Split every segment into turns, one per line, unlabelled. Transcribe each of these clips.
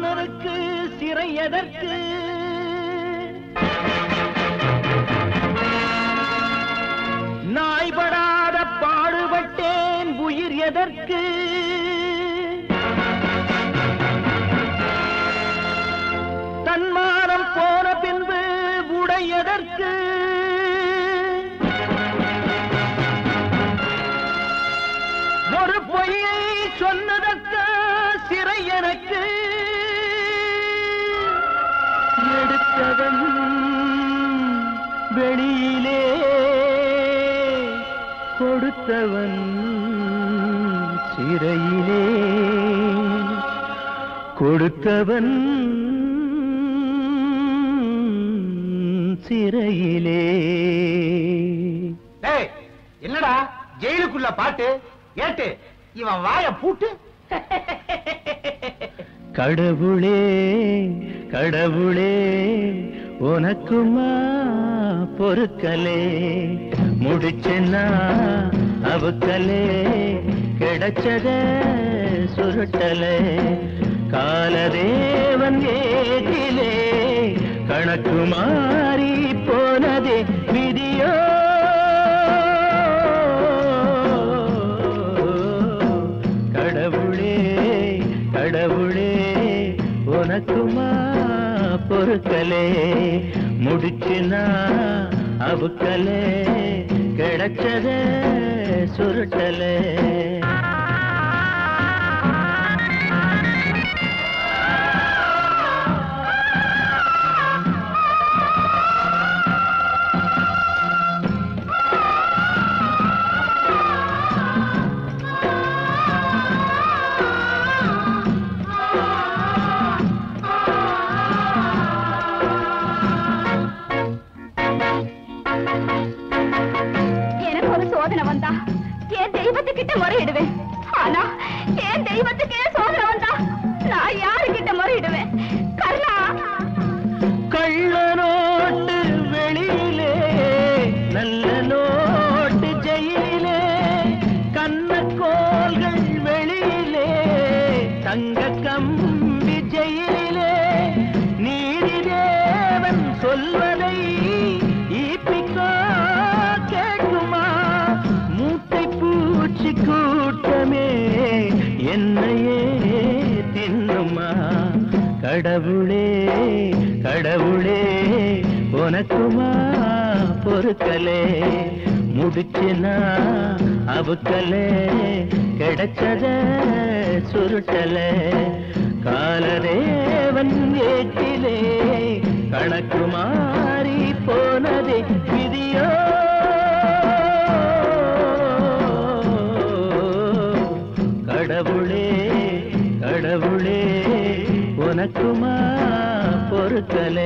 மன்னருக்கு சிறை எதற்கு நாய்படாத பாடுபட்டேன் உயிர் எதற்கு தன்மானம் போன பின்பு உடை எதற்கு ஒரு பொய்யை சொன்னதற்கு சிறை எனக்கு எடுத்தவன் வெளியிலே கொடுத்தவன் சிறையிலே கொடுத்தவன் சிறையிலே
டேய் என்னடா ஜெயிலுக்குள்ள பாட்டு ஏட்டு இவன் வாய பூட்டு
கடவுளே கடவுளே உனக்குமா பொறுக்கலே முடிச்சென்னா அவுக்கலே கிடைச்சத சுருட்டலே காலதேவன் ஏதிலே கணக்கு மாறி போனதே விதியோ கடவுளே கடவுளே உனக்குமா பொறுக்கலே முடிச்சுனா அவுக்கலே கிடைச்சத சுருட்டலே
எனக்கு ஒரு சோதனை வந்தா என் தெய்வத்துக்கிட்ட முறையிடுவேன் ஆனா என் தெய்வத்துக்கே சோதனை வந்தா நான் யாருக்கிட்ட முறையிடுவேன் கர்ணா
கள்ள நோட்டு வெளியிலே நல்ல நோட்டு ஜெயிலே கண்ணக்கோள்கள் வெளியிலே தங்க கம்பி ஜெயிலே நீதி தேவன் சொல்வதை ஈப்பிக்கோ கேட்குமா மூட்டை பூச்சி கூட்டமே என்னையே தின்னுமா கடவுளே கடவுளே உனக்குமா பொறுக்கலே முடிச்சுனா அவுக்கலே கிடைச்சத சுருட்டலே காலதேவன் ஏட்டிலே கணக்கு மாறி போனதே விதியோ கடவுளே கடவுளே உனக்குமா பொறுக்கலே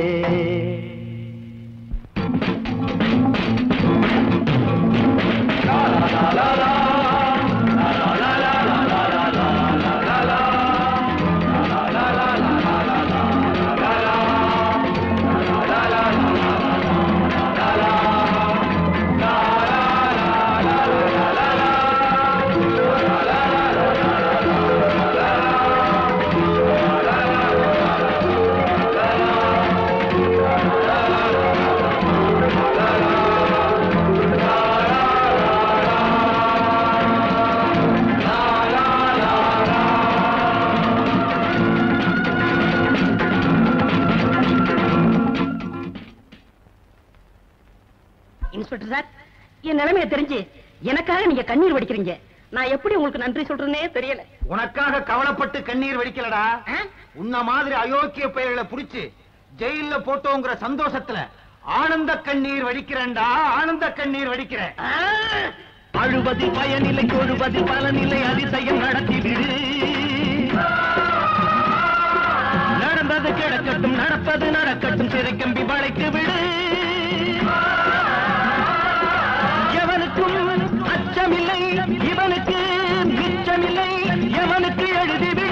இன்ஸ்பெக்டர் சார் என் நிலைமைய தெரிஞ்சு எனக்காக நீங்க கண்ணீர் வடிக்கிறீங்க நான் எப்படி உங்களுக்கு நன்றி சொல்றேனே தெரியல
உனக்காக கவலைப்பட்டு கண்ணீர் வடிக்கலடா
ஆ?
உன்ன மாதிரி அயோக்கிய பெயர்களை புடிச்சு ஜெயில்ல போட்டோங்கிற சந்தோஷத்துல ஆனந்த கண்ணீர் வடிக்கிறேன்டா ஆனந்த கண்ணீர் வடிக்கிறேன்
ஆ!
அழுவதில் பயனில்லை தொழுவதில் பலனில்லை அதிசயம் நடத்திவிடு நடந்தது கிடக்கட்டும் நடப்பது நடக்கட்டும் சிறை கம்பி வளைத்து விடு எவனுக்கும் அச்சமில்லை இவனுக்கு மிச்சமில்லை எவனுக்கு எழுதிவிடு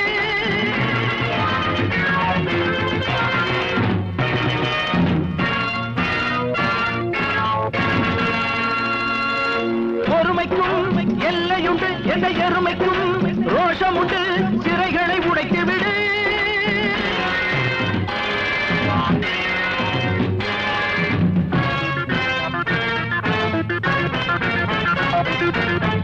பொறுமைக்கும் எல்லையுண்டு எந்த எருமைக்கும் ரோஷம் உண்டு சிறைகளை உடைத்து விடு
ஆ